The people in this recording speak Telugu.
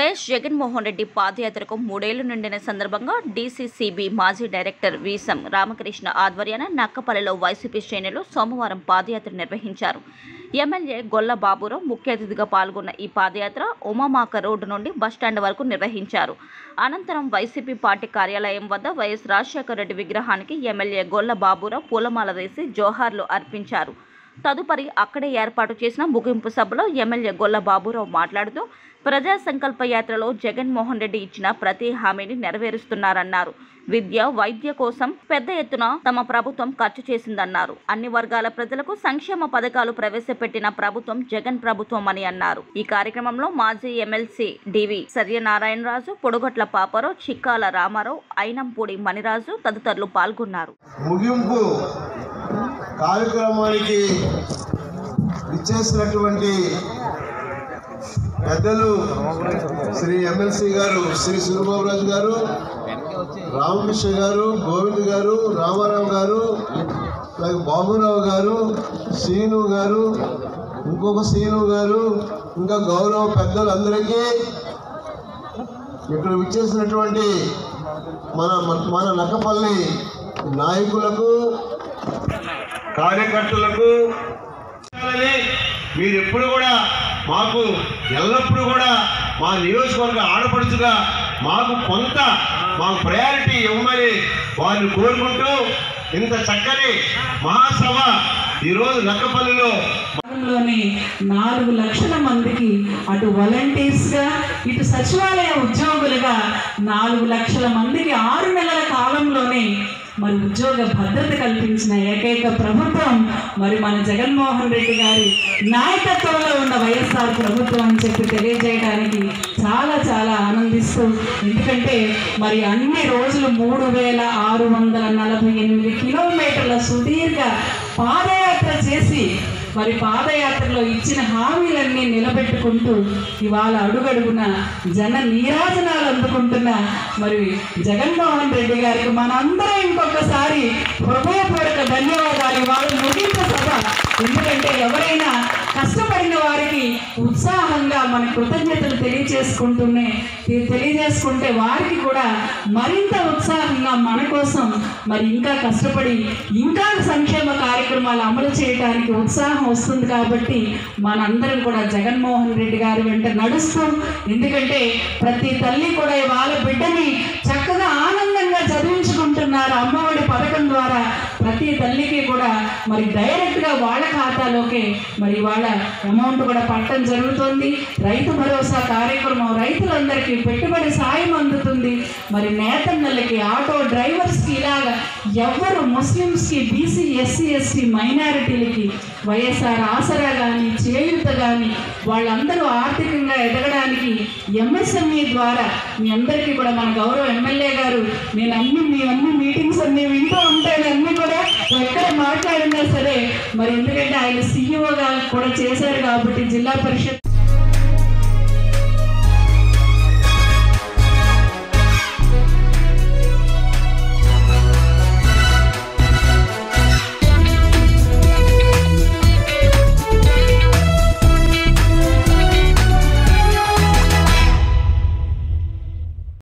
వైఎస్ జగన్మోహన్ రెడ్డి పాదయాత్రకు మూడేళ్లు నిండిన సందర్భంగా డీసీసీబీ మాజీ డైరెక్టర్ వీసం రామకృష్ణ ఆధ్వర్యాన నక్కపల్లిలో వైసీపీ శ్రేణులు సోమవారం పాదయాత్ర నిర్వహించారు ఎమ్మెల్యే గొల్ల బాబురావు ముఖ్య అతిథిగా పాల్గొన్న ఈ పాదయాత్ర ఉమామాక రోడ్డు నుండి బస్టాండ్ వరకు నిర్వహించారు అనంతరం వైసీపీ పార్టీ కార్యాలయం వద్ద వైఎస్ రాజశేఖర రెడ్డి విగ్రహానికి ఎమ్మెల్యే గొల్ల బాబురావు పూలమాల వేసి జోహార్లు అర్పించారు తదుపరి అక్కడే ఏర్పాటు చేసిన ముగింపు సభలో ఎమ్మెల్యే గొల్ల బాబురావు మాట్లాడుతూ ప్రజా సంకల్ప యాత్రలో జగన్మోహన్ రెడ్డి ఇచ్చిన ప్రతి హామీని నెరవేరుస్తున్నారన్నారు విద్య వైద్య కోసం పెద్ద ఎత్తున తమ ప్రభుత్వం ఖర్చు చేసిందన్నారు అన్ని వర్గాల ప్రజలకు సంక్షేమ పథకాలు ప్రవేశపెట్టిన ప్రభుత్వం జగన్ ప్రభుత్వం అని అన్నారు ఈ కార్యక్రమంలో మాజీ ఎమ్మెల్సీ డివి సత్యనారాయణరాజు పొడుగట్ల పాపారావు చిక్కాల రామారావు అయినంపూడి మణిరాజు తదితరులు పాల్గొన్నారు ముగింపు కార్యక్రమానికి ఇచ్చేసినటువంటి పెద్దలు శ్రీ ఎమ్మెల్సీ గారు శ్రీ సూర్యబాబురాజు గారు రామకృష్ణ గారు గోవింద్ గారు రామారావు గారు అలాగే బాబురావు గారు శ్రీను గారు ఇంకొక శ్రీను గారు ఇంకా గౌరవ పెద్దలందరికీ ఇక్కడ విచ్చేసినటువంటి మన మన నక్కపల్లి నాయకులకు కార్యకర్తలకు మీరు ఎప్పుడు కూడా మాకు ఎల్లప్పుడూ కూడా మా నియోజకవర్గ ఆడపడుచుగా మాకు కొంత మాకు ప్రయారిటీ ఇవ్వమని వారిని కోరుకుంటూ ఇంత చక్కని మహాసభ ఈరోజు నక్కపల్లిలో లోని నాలుగు లక్షల మందికి అటు వాలంటీర్స్గా ఇటు సచివాలయ ఉద్యోగులుగా నాలుగు లక్షల మందికి ఆరు నెలల కాలంలోనే మరి ఉద్యోగ భద్రత కల్పించిన ఏకైక ప్రభుత్వం మరి మన జగన్మోహన్ రెడ్డి గారి నాయకత్వంలో ఉన్న వైఎస్ఆర్ ప్రభుత్వం అని చెప్పి తెలియజేయడానికి చాలా చాలా ఆనందిస్తూ ఎందుకంటే మరి అన్ని రోజులు మూడు వేల ఆరు వందల నలభై ఎనిమిది కిలోమీటర్ల సుదీర్ఘ పాదయాత్ర చేసి మరి పాదయాత్రలో ఇచ్చిన హామీలన్నీ నిలబెట్టుకుంటూ ఇవాళ అడుగడుగున జన నీరాజనాలు అందుకుంటున్న మరి జగన్మోహన్ రెడ్డి గారికి మనందరం ఇంకొకసారి హృదయపూర్వక ధన్యవాదాలు ఇవాళ ముగింపు సభ ఎందుకంటే ఎవరైనా కష్టపడిన వారికి ఉత్సాహంగా మన కృతజ్ఞతలు తెలియజేసుకుంటూనే తె- తెలియజేసుకుంటే వారికి కూడా మరింత ఉత్సాహంగా మన కోసం మరి ఇంకా కష్టపడి ఇంకా సంక్షేమ కార్యక్రమాలు అమలు చేయడానికి ఉత్సాహం వస్తుంది కాబట్టి మనందరం కూడా జగన్మోహన్ రెడ్డి గారి వెంట నడుస్తూ ఎందుకంటే ప్రతి తల్లి కూడా వాళ్ళ బిడ్డని చక్కగా ఆనందంగా చదివించుకుంటున్నారు అమ్మఒడి పథకం ద్వారా ప్రతి తల్లికి కూడా మరి డైరెక్ట్గా వాళ్ళ ఖాతాలోకే మరి వాళ్ళ అమౌంట్ కూడా పట్టడం జరుగుతుంది రైతు భరోసా కార్యక్రమం రైతులందరికీ పెట్టుబడి సాయం అందుతుంది మరి నేతన్నలకి ఆటో డ్రైవర్స్కి ఇలాగా ఎవరు ముస్లిమ్స్కి బీసీ ఎస్సీ ఎస్టీ మైనారిటీలకి వైఎస్ఆర్ ఆసరా కానీ చేయూత కానీ వాళ్ళందరూ ఆర్థికంగా ఎదగడానికి ఎంఎస్ఎంఈ ద్వారా మీ అందరికీ కూడా మన గౌరవ ఎమ్మెల్యే గారు నేను అన్ని మీ అన్ని మీటింగ్స్ అన్ని వింటూ ఉంటాను అన్ని కూడా ఎక్కడ మాట్లాడినా సరే మరి ఎందుకంటే ఆయన సీఈఓగా కూడా చేశారు కాబట్టి జిల్లా పరిషత్